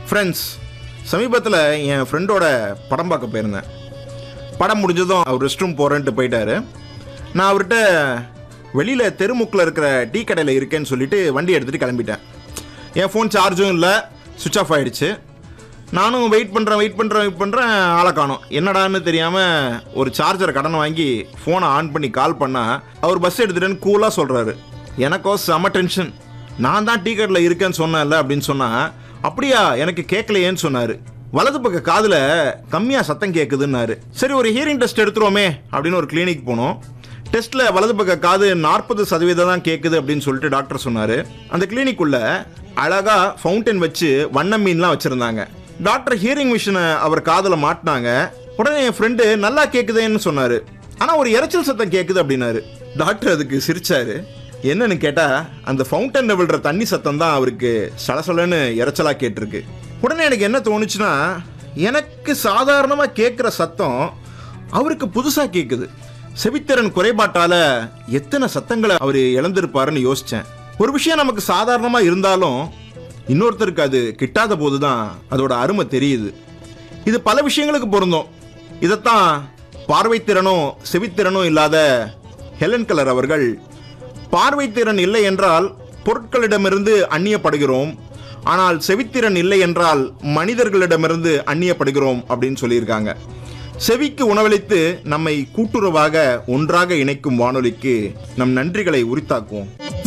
friends சமீபத்தில் என் ஃப்ரெண்டோட படம் பார்க்க போயிருந்தேன் படம் முடிஞ்சதும் அவர் ரெஸ்ட் ரூம் போகிறேன்ட்டு போயிட்டாரு நான் அவர்கிட்ட வெளியில் தெருமுக்கில் இருக்கிற டீ கடையில் இருக்கேன்னு சொல்லிட்டு வண்டி எடுத்துகிட்டு கிளம்பிட்டேன் என் ஃபோன் சார்ஜும் இல்லை சுவிட்ச் ஆஃப் ஆயிடுச்சு நானும் வெயிட் பண்ணுறேன் வெயிட் பண்ணுறேன் வெயிட் பண்ணுறேன் ஆளை காணோம் என்னடான்னு தெரியாமல் ஒரு சார்ஜரை கடன் வாங்கி ஃபோனை ஆன் பண்ணி கால் பண்ணால் அவர் பஸ் எடுத்துட்டேன்னு கூலாக சொல்கிறாரு எனக்கோ செம டென்ஷன் நான் தான் டீ கடையில் இருக்கேன்னு சொன்னேன்ல அப்படின்னு சொன்னால் அப்படியா எனக்கு கேட்கலையேன்னு சொன்னார் வலது பக்க காதில் கம்மியாக சத்தம் கேட்குதுன்னாரு சரி ஒரு ஹியரிங் டெஸ்ட் எடுத்துருவோமே அப்படின்னு ஒரு கிளினிக் போனோம் டெஸ்ட்டில் வலது பக்க காது நாற்பது சதவீதம் தான் கேட்குது அப்படின்னு சொல்லிட்டு டாக்டர் சொன்னார் அந்த கிளினிக்குள்ள அழகா ஃபவுண்டன் வச்சு வண்ண மீன்லாம் வச்சுருந்தாங்க டாக்டர் ஹியரிங் மிஷினை அவர் காதில் மாட்டினாங்க உடனே என் ஃப்ரெண்டு நல்லா கேட்குதேன்னு சொன்னார் ஆனால் ஒரு இரைச்சல் சத்தம் கேட்குது அப்படின்னாரு டாக்டர் அதுக்கு சிரிச்சாரு என்னன்னு கேட்டால் அந்த ஃபவுண்டனில் விழுற தண்ணி சத்தம் தான் அவருக்கு சலசலன்னு இரைச்சலாக கேட்டிருக்கு உடனே எனக்கு என்ன தோணுச்சுன்னா எனக்கு சாதாரணமாக கேட்குற சத்தம் அவருக்கு புதுசாக கேட்குது செவித்திறன் குறைபாட்டால எத்தனை சத்தங்களை அவர் இழந்திருப்பாருன்னு யோசிச்சேன் ஒரு விஷயம் நமக்கு சாதாரணமாக இருந்தாலும் இன்னொருத்தருக்கு அது கிட்டாத போது தான் அதோட அருமை தெரியுது இது பல விஷயங்களுக்கு பொருந்தும் இதைத்தான் பார்வைத்திறனும் செவித்திறனும் இல்லாத ஹெலன் கலர் அவர்கள் பார்வைத்திறன் இல்லை என்றால் பொருட்களிடமிருந்து அந்நியப்படுகிறோம் ஆனால் செவித்திறன் இல்லை என்றால் மனிதர்களிடமிருந்து அந்நியப்படுகிறோம் அப்படின்னு சொல்லியிருக்காங்க செவிக்கு உணவளித்து நம்மை கூட்டுறவாக ஒன்றாக இணைக்கும் வானொலிக்கு நம் நன்றிகளை உரித்தாக்குவோம்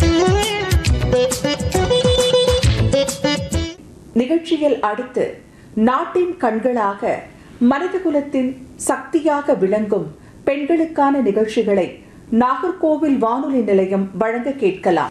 நிகழ்ச்சியில் அடுத்து நாட்டின் கண்களாக மனிதகுலத்தின் சக்தியாக விளங்கும் பெண்களுக்கான நிகழ்ச்சிகளை நாகர்கோவில் வானொலி நிலையம் வழங்க கேட்கலாம்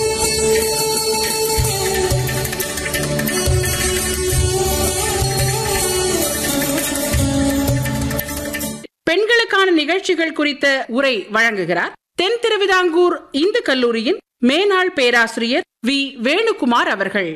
பெண்களுக்கான நிகழ்ச்சிகள் குறித்த உரை வழங்குகிறார் தென் திருவிதாங்கூர் இந்து கல்லூரியின் மேனாள் பேராசிரியர் வி வேணுகுமார் அவர்கள்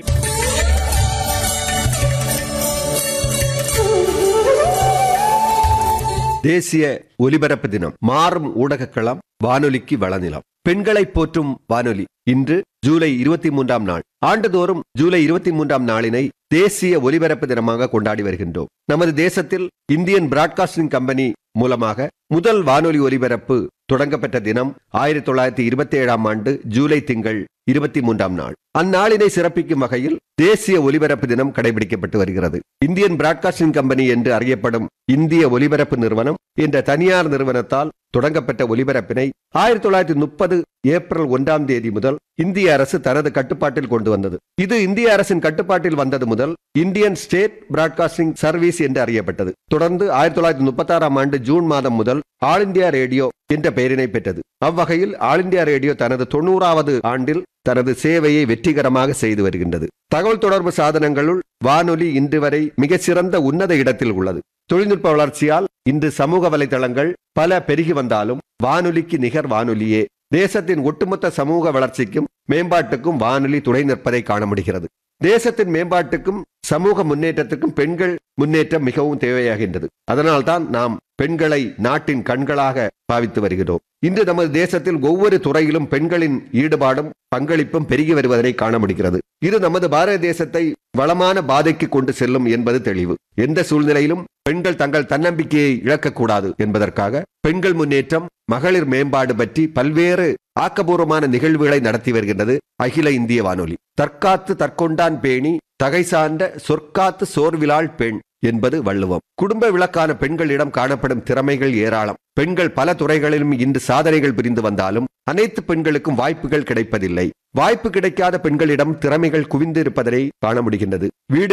தேசிய ஒலிபரப்பு தினம் மாறும் ஊடக களம் வானொலிக்கு வளநிலம் பெண்களை போற்றும் வானொலி இன்று ஜூலை இருபத்தி மூன்றாம் நாள் ஆண்டுதோறும் ஜூலை இருபத்தி மூன்றாம் நாளினை தேசிய ஒலிபரப்பு தினமாக கொண்டாடி வருகின்றோம் நமது தேசத்தில் இந்தியன் பிராட்காஸ்டிங் கம்பெனி மூலமாக முதல் வானொலி ஒலிபரப்பு தொடங்கப்பட்ட தினம் ஆயிரத்தி தொள்ளாயிரத்தி இருபத்தி ஏழாம் ஆண்டு ஜூலை திங்கள் இருபத்தி மூன்றாம் நாள் அந்நாளினை சிறப்பிக்கும் வகையில் தேசிய ஒலிபரப்பு தினம் கடைபிடிக்கப்பட்டு வருகிறது இந்தியன் பிராட்காஸ்டிங் கம்பெனி என்று அறியப்படும் இந்திய ஒலிபரப்பு நிறுவனம் என்ற தனியார் நிறுவனத்தால் தொடங்கப்பட்ட ஒலிபரப்பினை ஆயிரத்தி தொள்ளாயிரத்தி முப்பது ஏப்ரல் ஒன்றாம் தேதி முதல் இந்திய அரசு தனது கட்டுப்பாட்டில் கொண்டு வந்தது இது இந்திய அரசின் கட்டுப்பாட்டில் வந்தது முதல் இந்தியன் ஸ்டேட் பிராட்காஸ்டிங் சர்வீஸ் என்று அறியப்பட்டது தொடர்ந்து ஆயிரத்தி தொள்ளாயிரத்தி முப்பத்தி ஆறாம் ஆண்டு ஜூன் மாதம் முதல் ஆல் இந்தியா ரேடியோ என்ற பெயரினை பெற்றது அவ்வகையில் ஆல் இந்தியா ரேடியோ தனது தொண்ணூறாவது ஆண்டில் தனது சேவையை வெற்றிகரமாக செய்து வருகின்றது தகவல் தொடர்பு சாதனங்களுள் வானொலி இன்று வரை மிகச்சிறந்த உன்னத இடத்தில் உள்ளது தொழில்நுட்ப வளர்ச்சியால் இன்று சமூக வலைதளங்கள் பல பெருகி வந்தாலும் வானொலிக்கு நிகர் வானொலியே தேசத்தின் ஒட்டுமொத்த சமூக வளர்ச்சிக்கும் மேம்பாட்டுக்கும் வானொலி துணை நிற்பதை காண முடிகிறது தேசத்தின் மேம்பாட்டுக்கும் சமூக முன்னேற்றத்துக்கும் பெண்கள் முன்னேற்றம் மிகவும் தேவையாகின்றது அதனால்தான் நாம் பெண்களை நாட்டின் கண்களாக பாவித்து வருகிறோம் இன்று நமது தேசத்தில் ஒவ்வொரு துறையிலும் பெண்களின் ஈடுபாடும் பங்களிப்பும் பெருகி வருவதை காண முடிகிறது இது நமது பாரத தேசத்தை வளமான பாதைக்கு கொண்டு செல்லும் என்பது தெளிவு எந்த சூழ்நிலையிலும் பெண்கள் தங்கள் தன்னம்பிக்கையை இழக்கக்கூடாது என்பதற்காக பெண்கள் முன்னேற்றம் மகளிர் மேம்பாடு பற்றி பல்வேறு ஆக்கபூர்வமான நிகழ்வுகளை நடத்தி வருகின்றது அகில இந்திய வானொலி தற்காத்து தற்கொண்டான் பேணி தகை சார்ந்த சொற்காத்து சோர்விலாள் பெண் என்பது வள்ளுவம் குடும்ப விளக்கான பெண்களிடம் காணப்படும் திறமைகள் ஏராளம் பெண்கள் பல துறைகளிலும் இன்று சாதனைகள் புரிந்து வந்தாலும் அனைத்து பெண்களுக்கும் வாய்ப்புகள் கிடைப்பதில்லை வாய்ப்பு கிடைக்காத பெண்களிடம் திறமைகள் குவிந்து இருப்பதை காண முடிகின்றது வீடு